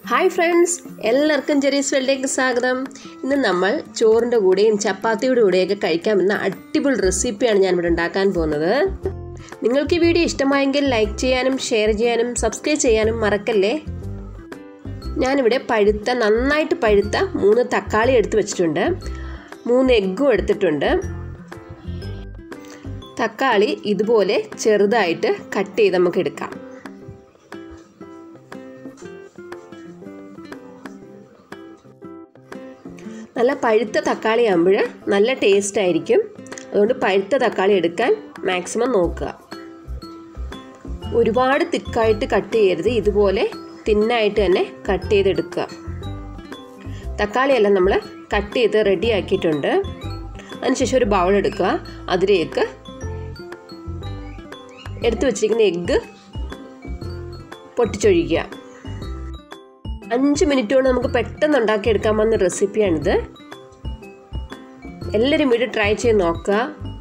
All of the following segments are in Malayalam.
ഹായ് ഫ്രണ്ട്സ് എല്ലാവർക്കും ചെറിയസ് വേൾഡിലേക്ക് സ്വാഗതം ഇന്ന് നമ്മൾ ചോറിൻ്റെ കൂടെയും ചപ്പാത്തിയുടെ കൂടെയൊക്കെ കഴിക്കാമെന്ന അടിപൊളി റെസിപ്പിയാണ് ഞാൻ ഇവിടെ ഉണ്ടാക്കാൻ പോകുന്നത് നിങ്ങൾക്ക് ഈ വീഡിയോ ഇഷ്ടമായെങ്കിൽ ലൈക്ക് ചെയ്യാനും ഷെയർ ചെയ്യാനും സബ്സ്ക്രൈബ് ചെയ്യാനും മറക്കല്ലേ ഞാനിവിടെ പഴുത്ത നന്നായിട്ട് പഴുത്ത മൂന്ന് തക്കാളി എടുത്ത് വെച്ചിട്ടുണ്ട് മൂന്ന് എഗ്ഗും എടുത്തിട്ടുണ്ട് തക്കാളി ഇതുപോലെ ചെറുതായിട്ട് കട്ട് ചെയ്ത് നമുക്ക് എടുക്കാം നല്ല പഴുത്ത തക്കാളി ആകുമ്പോൾ നല്ല ടേസ്റ്റ് ആയിരിക്കും അതുകൊണ്ട് പഴുത്ത തക്കാളി എടുക്കാൻ മാക്സിമം നോക്കുക ഒരുപാട് തിക്കായിട്ട് കട്ട് ചെയ്യരുത് ഇതുപോലെ തിന്നായിട്ട് തന്നെ കട്ട് ചെയ്തെടുക്കുക തക്കാളിയെല്ലാം നമ്മൾ കട്ട് ചെയ്ത് റെഡി ആക്കിയിട്ടുണ്ട് അതിനുശേഷം ഒരു ബൗൾ എടുക്കുക അതിലേക്ക് എടുത്തു വച്ചിരിക്കുന്ന എഗ്ഗ് പൊട്ടിച്ചൊഴിക്കുക അഞ്ച് മിനിറ്റ് കൊണ്ട് നമുക്ക് പെട്ടെന്ന് ഉണ്ടാക്കിയെടുക്കാൻ പോകുന്ന റെസിപ്പിയാണിത് എല്ലാവരും വീട് ട്രൈ ചെയ്ത് നോക്കുക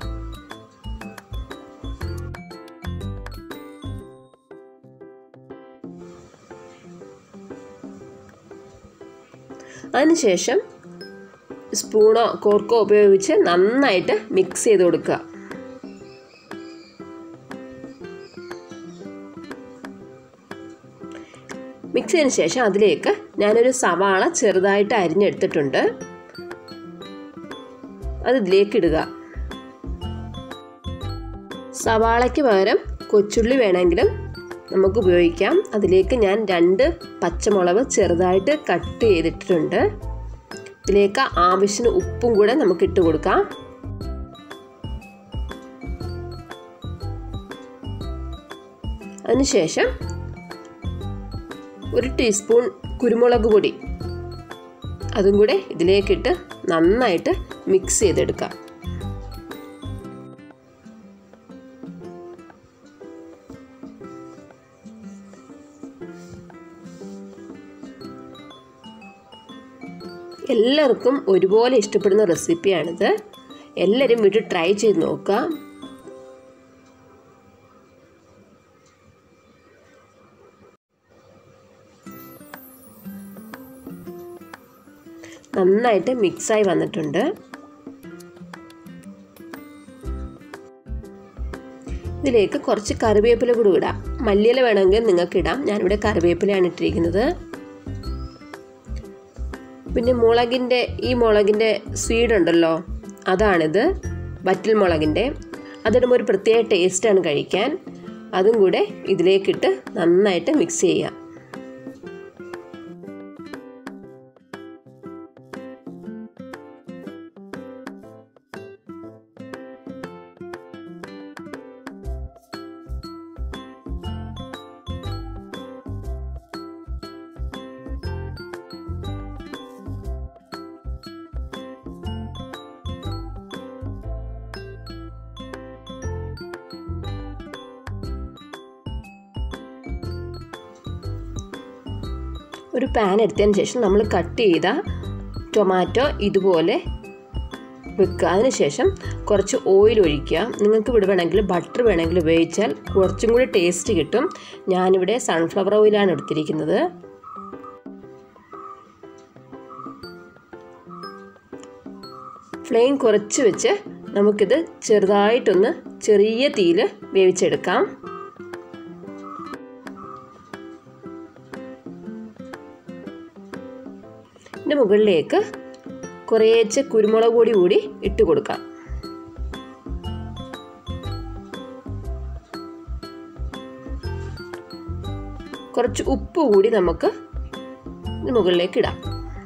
അതിനുശേഷം സ്പൂണോ കോർക്കോ ഉപയോഗിച്ച് നന്നായിട്ട് മിക്സ് ചെയ്ത് കൊടുക്കുക മിക്സ് ചെയ്തതിന് ശേഷം അതിലേക്ക് ഞാനൊരു സവാള ചെറുതായിട്ട് അരിഞ്ഞെടുത്തിട്ടുണ്ട് അത് ഇതിലേക്ക് ഇടുക സവാളയ്ക്ക് പകരം കൊച്ചുള്ളി വേണമെങ്കിലും നമുക്ക് ഉപയോഗിക്കാം അതിലേക്ക് ഞാൻ രണ്ട് പച്ചമുളക് ചെറുതായിട്ട് കട്ട് ചെയ്തിട്ടുണ്ട് ഇതിലേക്ക് ആവശ്യത്തിന് ഉപ്പും കൂടെ നമുക്ക് ഇട്ട് കൊടുക്കാം അതിനുശേഷം ഒരു ടീസ്പൂൺ കുരുമുളക് പൊടി അതും കൂടെ ഇതിലേക്കിട്ട് നന്നായിട്ട് മിക്സ് ചെയ്തെടുക്കാം എല്ലാവർക്കും ഒരുപോലെ ഇഷ്ടപ്പെടുന്ന റെസിപ്പിയാണിത് എല്ലാവരും വീട്ടിൽ ട്രൈ ചെയ്ത് നോക്കുക നന്നായിട്ട് മിക്സായി വന്നിട്ടുണ്ട് ഇതിലേക്ക് കുറച്ച് കറിവേപ്പില കൂടി ഇടാം മല്ലിയില വേണമെങ്കിൽ നിങ്ങൾക്ക് ഇടാം ഞാനിവിടെ കറിവേപ്പിലയാണ് ഇട്ടിരിക്കുന്നത് പിന്നെ മുളകിൻ്റെ ഈ മുളകിൻ്റെ സ്വീഡ് ഉണ്ടല്ലോ അതാണിത് വറ്റൽ മുളകിൻ്റെ അതിടുമ്പോൾ ഒരു പ്രത്യേക ടേസ്റ്റാണ് കഴിക്കാൻ അതും കൂടെ ഇതിലേക്കിട്ട് നന്നായിട്ട് മിക്സ് ചെയ്യാം ഒരു പാൻ എടുത്തതിന് ശേഷം നമ്മൾ കട്ട് ചെയ്ത ടൊമാറ്റോ ഇതുപോലെ വെക്കുക അതിനുശേഷം കുറച്ച് ഓയിൽ ഒഴിക്കുക നിങ്ങൾക്ക് ഇവിടെ വേണമെങ്കിൽ ബട്ടർ വേണമെങ്കിൽ ഉപയോഗിച്ചാൽ കുറച്ചും കൂടി ടേസ്റ്റ് കിട്ടും ഞാനിവിടെ സൺഫ്ലവർ ഓയിലാണ് എടുത്തിരിക്കുന്നത് ഫ്ലെയിം കുറച്ച് വെച്ച് നമുക്കിത് ചെറുതായിട്ടൊന്ന് ചെറിയ തീയിൽ വേവിച്ചെടുക്കാം ഇതിൻ്റെ മുകളിലേക്ക് കുറേശ്ശെ കുരുമുളക് പൊടി കൂടി ഇട്ട് കൊടുക്കാം കുറച്ച് ഉപ്പ് കൂടി നമുക്ക് മുകളിലേക്ക് ഇടാം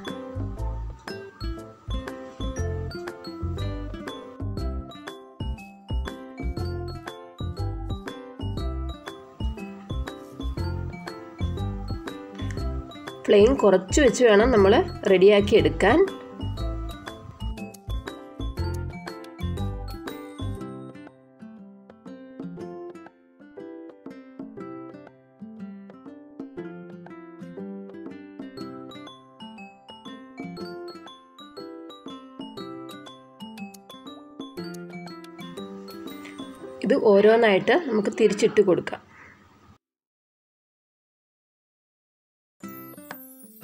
ഫ്ലെയിം കുറച്ച് വെച്ച് വേണം നമ്മൾ റെഡിയാക്കി എടുക്കാൻ ഇത് ഓരോന്നായിട്ട് നമുക്ക് തിരിച്ചിട്ട് കൊടുക്കാം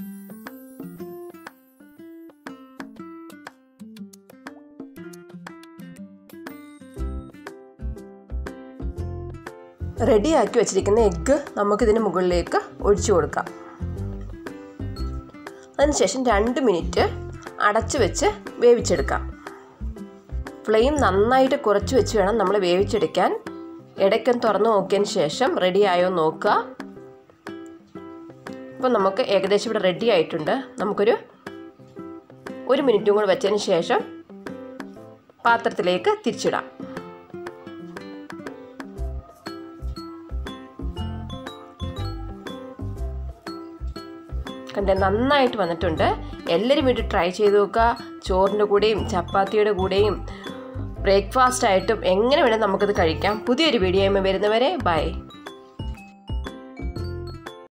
റെഡിയാക്കി വെച്ചിരിക്കുന്ന എഗ്ഗ് നമുക്കിതിന് മുകളിലേക്ക് ഒഴിച്ചു കൊടുക്കാം അതിനുശേഷം രണ്ട് മിനിറ്റ് അടച്ചു വെച്ച് വേവിച്ചെടുക്കാം ഫ്ലെയിം നന്നായിട്ട് കുറച്ച് വെച്ച് വേണം നമ്മൾ വേവിച്ചെടുക്കാൻ ഇടയ്ക്കൊന്ന് തുറന്ന് നോക്കിയതിന് ശേഷം റെഡി ആയോ നോക്കുക ഇപ്പം നമുക്ക് ഏകദേശം ഇവിടെ റെഡി ആയിട്ടുണ്ട് നമുക്കൊരു ഒരു മിനിറ്റും കൂടെ വെച്ചതിന് ശേഷം പാത്രത്തിലേക്ക് തിരിച്ചിടാം കണ്ട് നന്നായിട്ട് വന്നിട്ടുണ്ട് എല്ലാവരും വീട്ടിൽ ട്രൈ ചെയ്ത് നോക്കുക ചോറിൻ്റെ കൂടെയും ചപ്പാത്തിയുടെ കൂടെയും ബ്രേക്ക്ഫാസ്റ്റ് ആയിട്ടും എങ്ങനെ വേണേൽ നമുക്കത് കഴിക്കാം പുതിയൊരു വീഡിയോ വരുന്നവരെ ബൈ